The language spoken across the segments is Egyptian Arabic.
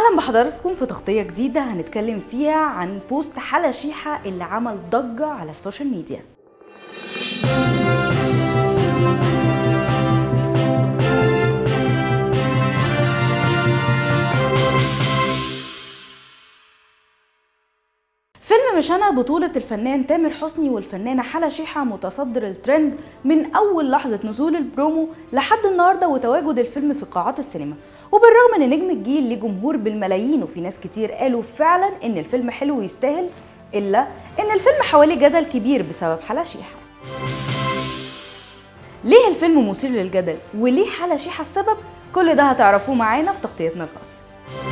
اهلا بحضراتكم في تغطيه جديده هنتكلم فيها عن بوست حلا شيحه اللي عمل ضجه على السوشيال ميديا فيلم مش انا بطولة الفنان تامر حسني والفنانة حلا شيحة متصدر الترند من أول لحظة نزول البرومو لحد النهاردة وتواجد الفيلم في قاعات السينما وبالرغم ان نجم الجيل ليه جمهور بالملايين وفي ناس كتير قالوا فعلا ان الفيلم حلو ويستاهل الا ان الفيلم حواليه جدل كبير بسبب حلا شيحة ليه الفيلم مثير للجدل وليه حلا شيحة السبب كل ده هتعرفوه معانا في تغطيتنا الخاصة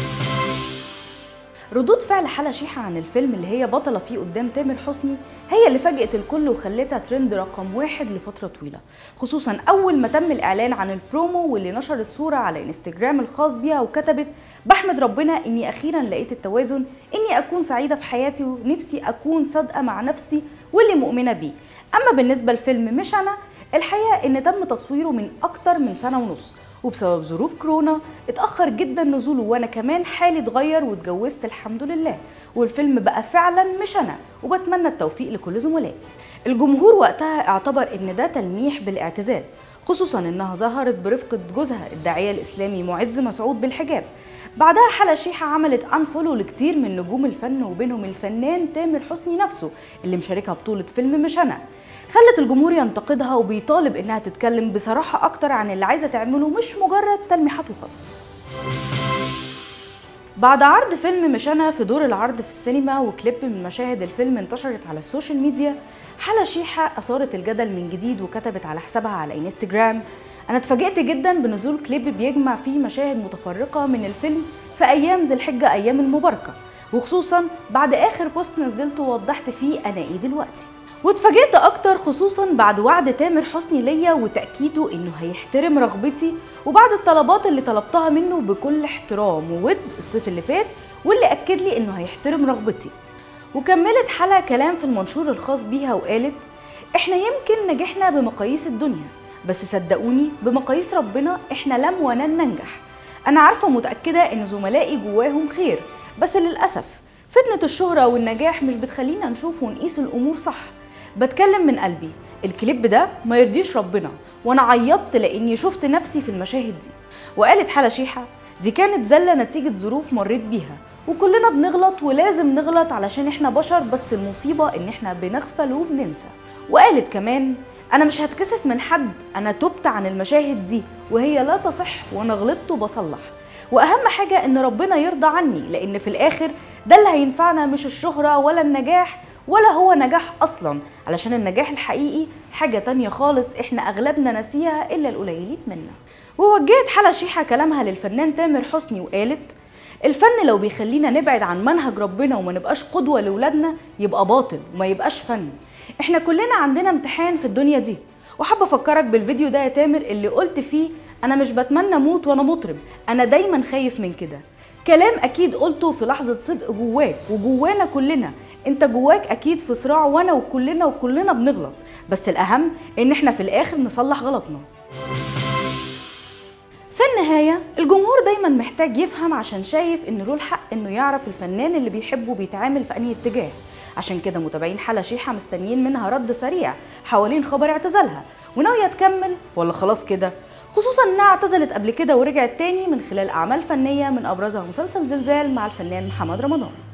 ردود فعل حلا شيحة عن الفيلم اللي هي بطلة فيه قدام تامر حسني هي اللي فاجئت الكل وخلتها ترند رقم واحد لفترة طويلة خصوصا أول ما تم الإعلان عن البرومو واللي نشرت صورة على انستجرام الخاص بيها وكتبت بحمد ربنا إني أخيرا لقيت التوازن إني أكون سعيدة في حياتي ونفسي أكون صادقة مع نفسي واللي مؤمنة بيه أما بالنسبة لفيلم مش أنا الحقيقة إن تم تصويره من أكتر من سنة ونص وبسبب ظروف كورونا اتأخر جدا نزوله وانا كمان حالي اتغير واتجوزت الحمد لله والفيلم بقى فعلا مش انا وبتمنى التوفيق لكل زملائي الجمهور وقتها اعتبر ان ده تلميح بالاعتزال خصوصا انها ظهرت برفقة جوزها الداعية الاسلامي معز مسعود بالحجاب بعدها حلا شيحة عملت انفولو لكتير من نجوم الفن وبينهم الفنان تامر حسني نفسه اللي مشاركها بطولة فيلم مش انا خلت الجمهور ينتقدها وبيطالب انها تتكلم بصراحه اكتر عن اللي عايزه تعمله مش مجرد تلميحات وخلاص بعد عرض فيلم مش انا في دور العرض في السينما وكليب من مشاهد الفيلم انتشرت على السوشيال ميديا حلا شيحة أثارت الجدل من جديد وكتبت على حسابها على انستجرام أنا اتفاجئت جدا بنزول كليب بيجمع فيه مشاهد متفرقة من الفيلم في أيام ذي الحجة أيام المباركة وخصوصا بعد آخر بوست نزلته وضحت فيه أنا إيه دلوقتي واتفاجئت اكتر خصوصا بعد وعد تامر حسني ليا وتاكيده انه هيحترم رغبتي وبعد الطلبات اللي طلبتها منه بكل احترام وود الصيف اللي فات واللي اكد لي انه هيحترم رغبتي وكملت حلا كلام في المنشور الخاص بيها وقالت احنا يمكن نجحنا بمقاييس الدنيا بس صدقوني بمقاييس ربنا احنا لم ولن ننجح انا عارفه ومتاكده ان زملائي جواهم خير بس للاسف فتنه الشهره والنجاح مش بتخلينا نشوف ونقيس الامور صح بتكلم من قلبي الكليب ده ما يرضيش ربنا وانا عيطت لاني شفت نفسي في المشاهد دي وقالت حلا شيحة دي كانت زلة نتيجة ظروف مريت بيها وكلنا بنغلط ولازم نغلط علشان احنا بشر بس المصيبة ان احنا بنغفل وبننسى وقالت كمان انا مش هتكسف من حد انا تبت عن المشاهد دي وهي لا تصح وانا غلطت وبصلح واهم حاجة ان ربنا يرضى عني لان في الاخر ده اللي هينفعنا مش الشهرة ولا النجاح ولا هو نجاح اصلا علشان النجاح الحقيقي حاجة تانية خالص احنا اغلبنا ناسيها الا القليلين منا ووجهت حلا شيحة كلامها للفنان تامر حسني وقالت الفن لو بيخلينا نبعد عن منهج ربنا وما نبقاش قدوة لولادنا يبقى باطل وما يبقاش فن احنا كلنا عندنا امتحان في الدنيا دي وحابة افكرك بالفيديو ده يا تامر اللي قلت فيه انا مش بتمنى اموت وانا مطرب انا دايما خايف من كده كلام اكيد قلته في لحظة صدق جواك وجوانا كلنا انت جواك اكيد في صراع وانا وكلنا وكلنا بنغلط بس الاهم ان احنا في الاخر نصلح غلطنا في النهاية الجمهور دايما محتاج يفهم عشان شايف ان له الحق انه يعرف الفنان اللي بيحبه بيتعامل في انهي اتجاه عشان كده متابعين حلا شيحة مستنيين منها رد سريع حوالين خبر اعتزالها وناوية تكمل ولا خلاص كده خصوصا انها اعتزلت قبل كده ورجعت تاني من خلال اعمال فنية من ابرزها مسلسل زلزال مع الفنان محمد رمضان